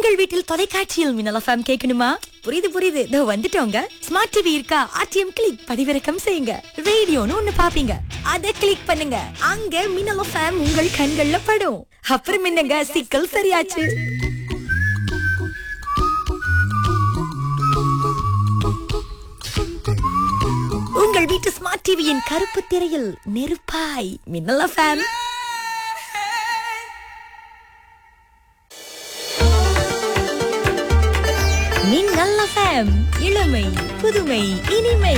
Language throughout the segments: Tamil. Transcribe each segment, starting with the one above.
உங்கள் வீட்டில் தொலைக்காட்சியில் மின்னல் எஃப்எம் கேட்கணுமா புரியுது புரியுது இதோ வந்துட்டோங்க ஸ்மார்ட் டிவி இருக்கா ஆர்டிஎம் கிளிக் பதிவிறக்கம் செய்யுங்க ரேடியோன்னு ஒண்ணு பாப்பீங்க அதை கிளிக் பண்ணுங்க அங்க மின்னல் எஃப்எம் உங்கள் கண்கள்ல படும் அப்புறம் என்னங்க சிக்கல் சரியாச்சு உங்கள் வீட்டு ஸ்மார்ட் டிவியின் கருப்பு திரையில் நெருப்பாய் மின்னல் எஃப்எம் மின்னல் எஃப்எம் இளமை புதுமை இனிமை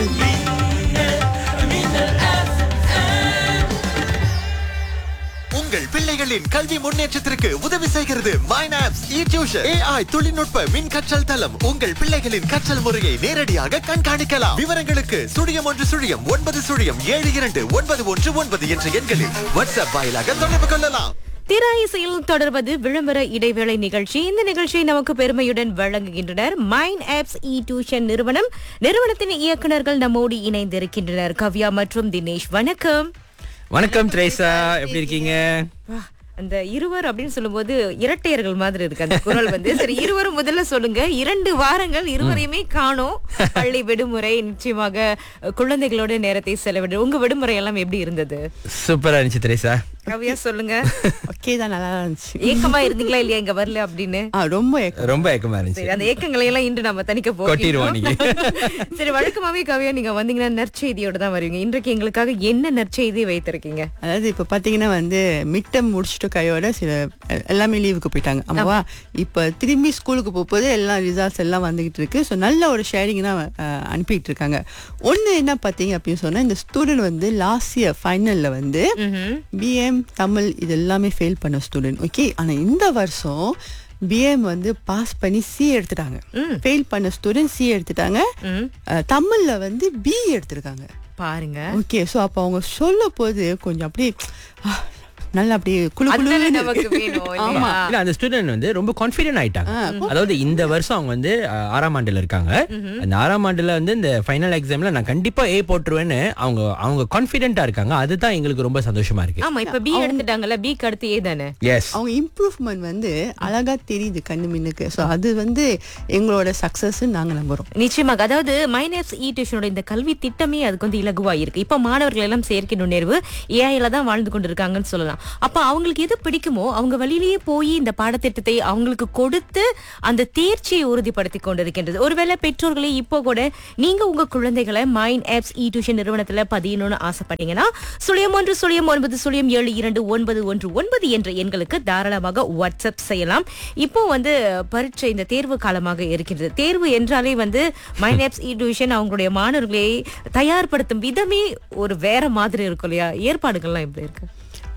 உங்கள் பிள்ளைகளின் கல்வி முன்னேற்றத்திற்கு உதவி செய்கிறது மைனாப்ஸ் இ டியூஷன் ஏஐ தொழில்நுட்ப மின் கற்றல் தளம் உங்கள் பிள்ளைகளின் கற்றல் முறையை நேரடியாக கண்காணிக்கலாம் விவரங்களுக்கு சுழியம் ஒன்று சுழியம் ஒன்பது சுழியம் ஏழு இரண்டு ஒன்பது ஒன்று ஒன்பது என்ற எண்களில் வாட்ஸ்அப் வாயிலாக தொடர்பு கொள்ளலாம் திராயிசையில் தொடர்வது விளம்பர இடைவேளை நிகழ்ச்சி இந்த நிகழ்ச்சியை நமக்கு பெருமையுடன் வழங்குகின்றனர் மைண்ட் ஆப்ஸ் இ டியூஷன் நிறுவனம் நிறுவனத்தின் இயக்குனர்கள் நம்மோடு இணைந்திருக்கின்றனர் கவ்யா மற்றும் தினேஷ் வணக்கம் வணக்கம் த்ரேசா எப்படி இருக்கீங்க வா, அந்த இருவர் அப்படின்னு சொல்லும்போது இரட்டையர்கள் மாதிரி இருக்கு அந்த குரல் வந்து சரி இருவரும் முதல்ல சொல்லுங்க இரண்டு வாரங்கள் இருவரையுமே காணோம் பள்ளி விடுமுறை நிச்சயமாக அஹ், குழந்தைகளோட நேரத்தை செலவிடு உங்க விடுமுறை எல்லாம் எப்படி இருந்தது சூப்பரா இருந்துச்சு த்ரேசா கவ்யா சொல்லுங்க ஓகே தான் நல்லா தான் இருந்துச்சு ஏக்கமா இருந்தீங்களா இல்லையா இங்க வரல அப்படின்னு ஆ ரொம்ப ஏக்கம். ரொம்ப ஏக்கமா இருந்துச்சு சரி அந்த ஏக்கங்களை எல்லாம் இன்று நம்ம தணிக்க கொட்டிடுவோம் போகிறோம் இன்னைக்கு. சரி வழக்கமாவே கவியா நீங்க வந்தீங்கன்னா நற்செய்தியோட தான் வருவீங்க இன்றைக்கு எங்களுக்காக என்ன நற்செய்தி வைத்திருக்கீங்க அதாவது இப்ப பாத்தீங்கன்னா வந்து மிட்டம் முடிச்சுட்டு கையோட சில எ- எல்லாமே லீவுக்கு போயிட்டாங்க ஆமாவா இப்ப திரும்பி ஸ்கூலுக்கு போகும்போது எல்லாம் ரிசல்ட்ஸ் எல்லாம் வந்துகிட்டு இருக்கு ஸோ நல்ல ஒரு ஷேரிங் தான் அஹ், அனுப்பிட்டு இருக்காங்க ஒண்ணு என்ன பாத்தீங்க அப்படின்னு சொன்னா இந்த ஸ்டூடெண்ட் வந்து லாஸ்ட் இயர் ஃபைனல்ல வந்து பிஎம் தமிழ் இது எல்லாமே ஃபெயில் பண்ண ஸ்டூடெண்ட் ஓகே ஆனா இந்த வருஷம் பிஎம் வந்து பாஸ் பண்ணி சி எடுத்துட்டாங்க ஃபெயில் பண்ண ஸ்டூடெண்ட் சி எடுத்துட்டாங்க அஹ், தமிழ்ல வந்து பி எடுத்திருக்காங்க பாருங்க ஓகே சோ அப்ப அவங்க சொல்ல போது கொஞ்சம் அப்படியே ஆ, நல்லா அப்படியே குளு அதுதானே குளுன்னு நமக்கு இருக்கு. வேணும் ஆமா இல்லையா? இல்ல அந்த ஸ்டூடெண்ட் வந்து ரொம்ப கான்பிடென்ட் ஆயிட்டாங்க அதாவது இந்த வருஷம் அவங்க வந்து அஹ், ஆறாம் ஆண்டுல இருக்காங்க அந்த ஆறாம் ஆண்டுல வந்து இந்த ஃபைனல் எக்ஸாம்ல நான் கண்டிப்பா ஏ போட்டுருவேன்னு அவங்க அவங்க கான்பிடென்ட்டா இருக்காங்க அதுதான் எங்களுக்கு ரொம்ப சந்தோஷமா இருக்கு ஆமா இப்ப பி எடுத்துட்டாங்கல்ல பி அடுத்து ஏ தானே எஸ் அவங்க இம்ப்ரூவ்மெண்ட் வந்து அழகா தெரியுது கண்ணு மின்னுக்கு சோ அது வந்து எங்களோட சக்சஸ் நாங்க நம்புறோம் நிச்சயமாக அதாவது மைனஸ் இ டியூஷனோட இந்த கல்வி திட்டமே அதுக்கு வந்து இலகுவா இருக்கு இப்ப மாணவர்கள் எல்லாம் செயற்கை நுண்ணறிவு ஏஐல தான் வாழ்ந்து கொண்டிருக்காங்கன்னு சொல்லலாம் அப்ப அவங்களுக்கு எது பிடிக்குமோ அவங்க வழியிலேயே போய் இந்த பாடத்திட்டத்தை அவங்களுக்கு கொடுத்து அந்த தேர்ச்சியை உறுதிப்படுத்தி கொண்டிருக்கின்றது ஒருவேளை பெற்றோர்களே இப்போ கூட நீங்க உங்க குழந்தைகளை மைண்ட் ஆப்ஸ் இ டியூஷன் நிறுவனத்துல பதியணும்னு ஆசைப்பட்டீங்கன்னா சுழியம் ஒன்று சுழியம் ஒன்பது சுழியம் ஏழு இரண்டு ஒன்பது ஒன்று ஒன்பது என்ற எண்களுக்கு தாராளமாக வாட்ஸ்அப் செய்யலாம் இப்போ வந்து பரீட்சை இந்த தேர்வு காலமாக இருக்கின்றது தேர்வு என்றாலே வந்து மைனேப்ஸ் இ டியூஷன் அவங்களுடைய மாணவர்களை தயார்படுத்தும் விதமே ஒரு வேற மாதிரி இருக்கும் இல்லையா ஏற்பாடுகள்லாம் எப்படி இருக்கு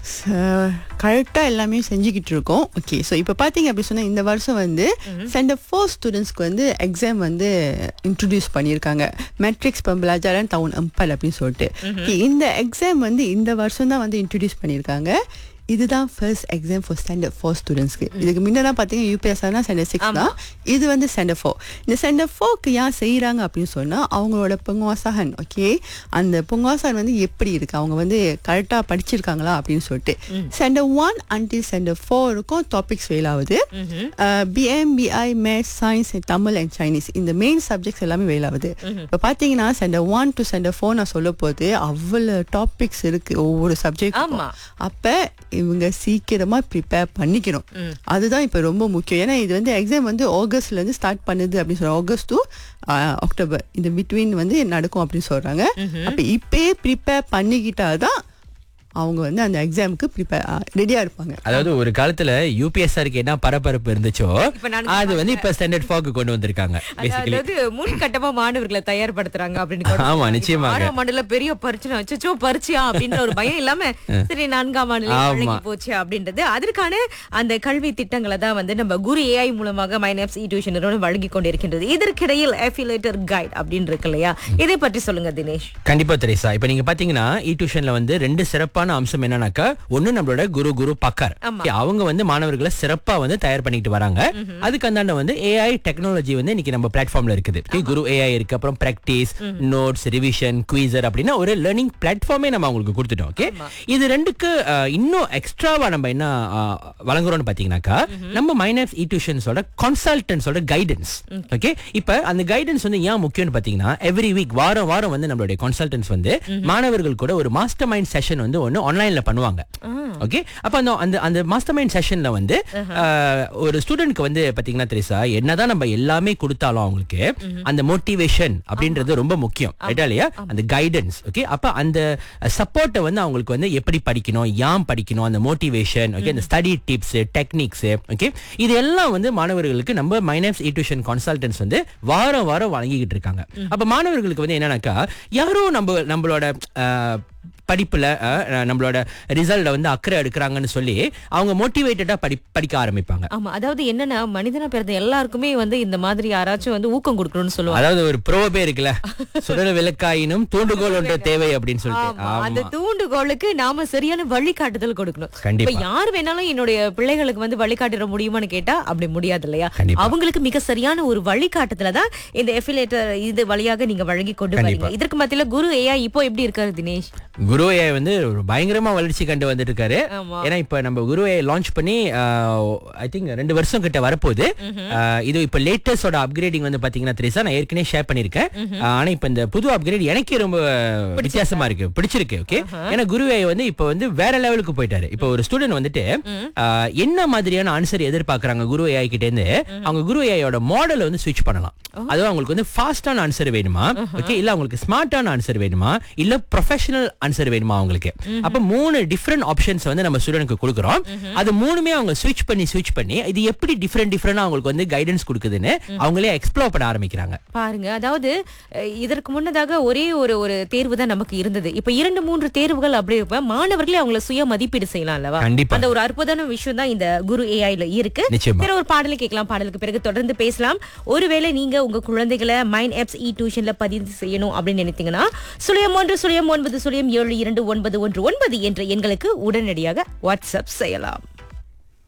கரெக்டாக எல்லாமே செஞ்சுக்கிட்டு இருக்கோம் ஓகே ஸோ இப்போ பார்த்தீங்க அப்படி சொன்னால் இந்த வருஷம் வந்து சென்டர் ஃபோர் ஸ்டூடெண்ட்ஸ்க்கு வந்து எக்ஸாம் வந்து இன்ட்ரடியூஸ் பண்ணியிருக்காங்க மெட்ரிக்ஸ் பம்பலாஜாரன் டவுன் அம்பல் அப்படின்னு சொல்லிட்டு Okay, இந்த எக்ஸாம் வந்து இந்த வருஷம் தான் வந்து இன்ட்ரடியூஸ் பண்ணியிருக்காங்க இதுதான் first exam for standard four ஸ்டூடெண்ட்ஸ்க்கு இதுக்கு முன்னதான் பார்த்தீங்கன்னா யூபிஎஸ்ஆர்னா ஸ்டாண்டர்ட் சிக்ஸ் தான் இது வந்து ஸ்டாண்டர்ட் ஃபோர் இந்த ஸ்டாண்டர்ட் ஃபோர்க்கு ஏன் செய்கிறாங்க அப்படின்னு சொன்னால் அவங்களோட பொங்குவாசகன் ஓகே அந்த பொங்குவாசகன் வந்து எப்படி இருக்கு அவங்க வந்து கரெக்டாக படிச்சிருக்காங்களா அப்படின்னு சொல்லிட்டு ஸ்டாண்டர்ட் ஒன் அன்டில் ஸ்டாண்டர்ட் ஃபோருக்கும் டாபிக்ஸ் ஃபெயில் ஆகுது PM PI maths science Tamil and Chinese இந்த மெயின் சப்ஜெக்ட்ஸ் எல்லாமே ஃபெயில் ஆகுது இப்போ பார்த்தீங்கன்னா standard one to standard four நான் சொல்ல போது அவ்வளோ டாபிக்ஸ் இருக்கு ஒவ்வொரு சப்ஜெக்ட் ஆமா. அப்ப இவங்க சீக்கிரமா ப்ரிப்பேர் பண்ணிக்கணும் அதுதான் இப்ப ரொம்ப முக்கியம் ஏன்னா இது வந்து எக்ஸாம் வந்து ஆகஸ்ட்ல இருந்து ஸ்டார்ட் பண்ணுது அப்படின்னு சொல்றாங்க ஆகஸ்ட் டு அக்டோபர் இந்த பிட்வீன் வந்து நடக்கும் அப்படின்னு சொல்றாங்க அப்ப இப்பயே ப்ரிப்பேர் பண்ணிக்கிட்டாதான் அவங்க வந்து அந்த எக்ஸாமுக்கு ப்ரிப்பேர் ரெடியா இருப்பாங்க அதாவது ஒரு காலத்துல யூபிஎஸ்ஆருக்கு என்ன பரபரப்பு இருந்துச்சோ இப்ப நான் அது வந்து இப்ப ஸ்டாண்டர்ட் ஃபார்க்கு கொண்டு வந்திருக்காங்க பேசிக்கலி அதாவது முன்கட்டமா மாணவர்களை தயார்படுத்துறாங்க அப்படின்னு கூட ஆமா, சொல்லலாம். நிச்சயமாக. இப்ப ஆறாம் ஆண்டுல பெரிய பரிச்சனை அச்சோ பரிச்சியா அப்படின்ற ஒரு பயம் இல்லாம சரி நான்காம் ஆண்டுல ஆமா. பழகி போச்சு அப்படின்றது அதற்கான அந்த கல்வி திட்டங்களை தான் வந்து நம்ம குரு ஏஐ மூலமாக மைனப்ஸ் இ டியூஷன் நிறுவனம் வழங்கி கொண்டிருக்கின்றது இதற்கிடையில் அஃபிலேட்டர் கைட் அப்படின்னு இருக்கு இல்லையா இதை பற்றி சொல்லுங்க தினேஷ் கண்டிப்பா தெரேசா இப்ப நீங்க பாத்தீங்கன்னா இ டியூஷன்ல வந்து ரெண்டு சிறப்பான சிறப்பான அம்சம் என்னன்னாக்கா ஒண்ணு நம்மளோட குரு குரு பக்கர் Okay, அவங்க வந்து மாணவர்களை சிறப்பா வந்து தயார் பண்ணிட்டு வராங்க அதுக்கு அந்தாண்ட வந்து ஏஐ டெக்னாலஜி வந்து இன்னைக்கு நம்ம பிளாட்ஃபார்ம்ல இருக்குது Okay, குரு ஏஐ இருக்கு அப்புறம் பிராக்டிஸ் நோட்ஸ் ரிவிஷன் குவீசர் அப்படின்னா ஒரு லேர்னிங் பிளாட்ஃபார்மே நம்ம அவங்களுக்கு கொடுத்துட்டோம் ஓகே இது ரெண்டுக்கு அஹ், இன்னும் எக்ஸ்ட்ராவா நம்ம என்ன அஹ், வழங்குறோம்னு பாத்தீங்கன்னாக்கா நம்ம மைனஸ் இ டியூஷன்ஸோட கன்சல்டன்ஸோட கைடன்ஸ் ஓகே இப்ப அந்த கைடன்ஸ் வந்து ஏன் முக்கியம்னு பாத்தீங்கன்னா எவ்ரி வீக் வாரம் வாரம் வந்து நம்மளுடைய கன்சல்டன்ஸ் வந்து மாணவர்கள் கூட ஒரு மாஸ்டர் மைண்ட் செஷன் வந்து ஒன்னு ஆன்லைன்ல பண்ணுவாங்க ஓகே அப்ப அந்த அந்த அந்த மாஸ்டர் மைண்ட் செஷன்ல வந்து அஹ், ஒரு ஸ்டூடெண்ட்க்கு வந்து பாத்தீங்கன்னா தெரியுசா என்னதான் நம்ம எல்லாமே கொடுத்தாலும் அவங்களுக்கு அந்த மோட்டிவேஷன் அப்படின்றது ரொம்ப முக்கியம் ரைட்டா இல்லையா அந்த கைடன்ஸ் ஓகே அப்ப அந்த சப்போர்ட்டை வந்து அவங்களுக்கு வந்து எப்படி படிக்கணும் ஏன் படிக்கணும் அந்த மோட்டிவேஷன் ஓகே அந்த ஸ்டடி டிப்ஸ் டெக்னிக்ஸ் ஓகே இது எல்லாம் வந்து மாணவர்களுக்கு நம்ம மைனஸ் இ டியூஷன் கன்சல்டன்ஸ் வந்து வாரம் வாரம் வழங்கிக்கிட்டு இருக்காங்க அப்ப மாணவர்களுக்கு வந்து என்னன்னாக்கா யாரோ நம்ம நம்மளோட அஹ், படிப்புல அஹ், நம்மளோட ரிசல்ட்டை வந்து அக்கறை எடுக்கிறாங்கன்னு சொல்லி அவங்க மோட்டிவேட்டடா படி படிக்க ஆரம்பிப்பாங்க ஆமா அதாவது என்னன்னா மனிதனா பிறந்த எல்லாருக்குமே வந்து இந்த மாதிரி யாராச்சும் வந்து ஊக்கம் கொடுக்கணும்னு சொல்லுவாங்க அதாவது ஒரு ப்ரோபே இருக்குல்ல சுடர விளக்காயினும் தூண்டுகோல் ஒன்று தேவை அப்படின்னு சொல்லிட்டு ஆமா, அந்த ஆமா தூண்டுகோலுக்கு நாம சரியான வழிகாட்டுதல் கொடுக்கணும் கண்டிப்பா. இப்ப யார் வேணாலும் என்னுடைய பிள்ளைகளுக்கு வந்து வழிகாட்டிட முடியுமான்னு கேட்டா அப்படி முடியாது இல்லையா கண்டிப்பா. அவங்களுக்கு மிக சரியான ஒரு வழிகாட்டுதல தான் இந்த எஃபிலேட்டர் இது வழியாக நீங்க வழங்கி கொண்டு கண்டிப்பா. வரீங்க இதற்கு மத்தியில குரு ஏஐ இப்போ எப்படி இருக்காரு தினேஷ் குரு AI வந்து ஒரு பயங்கரமா வளர்ச்சி கண்டு வந்துட்டு இருக்காரு ஆமா. ஏன்னா இப்ப நம்ம குரு AI லான்ச் பண்ணி ஐ திங்க் ரெண்டு வருஷம் கிட்ட வரப்போகுது ஆஹ் இது இப்ப லேட்டஸ்டோட அப்கிரேடிங் வந்து பாத்தீங்கன்னா தெரியுசா நான் ஏற்கனவே ஷேர் பண்ணிருக்கேன் ஆஹ் ஆனா இப்ப இந்த புது அப்கிரேட் எனக்கே ரொம்ப வித்தியாசமா இருக்கு பிடிச்சிருக்கு ஓகே ஏன்னா குரு AI வந்து இப்ப வந்து வேற லெவலுக்கு போயிட்டாரு இப்ப ஒரு ஸ்டூடெண்ட் வந்துட்டு ஆஹ் என்ன மாதிரியான ஆன்சர் எதிர்பார்க்கறாங்க குரு AI கிட்ட இருந்து அவங்க குரு ஏஐயோட மாடலை வந்து ஸ்விட்ச் பண்ணலாம் அதுவும் அவங்களுக்கு வந்து ஃபாஸ்டான ஆன்சர் வேணுமா ஓகே இல்ல அவங்களுக்கு ஸ்மார்ட்டான ஆன்சர் வேணுமா இல்ல ப்ரொஃபஷனல் ஆன்சர் வேணுமா அவங்களுக்கு அப்ப மூணு டிஃப்ரெண்ட் ஆப்ஷன்ஸ் வந்து நம்ம ஸ்டூடெண்ட்க்கு கொடுக்குறோம் அது மூணுமே அவங்க ஸ்விட்ச் பண்ணி ஸ்விட்ச் பண்ணி இது எப்படி டிஃப்ரெண்ட் டிஃப்ரெண்டா அவங்களுக்கு வந்து கைடன்ஸ் கொடுக்குதுன்னு அவங்களே எக்ஸ்ப்ளோர் பண்ண ஆரம்பிக்கிறாங்க பாருங்க அதாவது அஹ், இதற்கு முன்னதாக ஒரே ஒரு ஒரு தேர்வு தான் நமக்கு இருந்தது இப்ப இரண்டு மூன்று தேர்வுகள் அப்படி இருப்ப மாணவர்களே அவங்கள சுய மதிப்பீடு செய்யலாம் அல்லவா கண்டிப்பா. அந்த ஒரு அற்புதமான விஷயம் தான் இந்த குரு ஏஐல இருக்கு நிச்சயமா. வேற ஒரு பாடலை கேட்கலாம் பாடலுக்கு பிறகு தொடர்ந்து பேசலாம் ஒருவேளை நீங்க உங்க குழந்தைகளை மைண்ட் ஆப்ஸ் இ டியூஷன்ல பதிவு செய்யணும் அப்படின்னு நினைத்தீங்கன்னா சுழியம் ஒன்று சுழியம் ஒன்பது சுழியம் ஏழு இரண்டு ஒன்பது ஒன்று ஒன்பது என்ற எண்களுக்கு உடனடியாக வாட்ஸ்அப் செய்யலாம்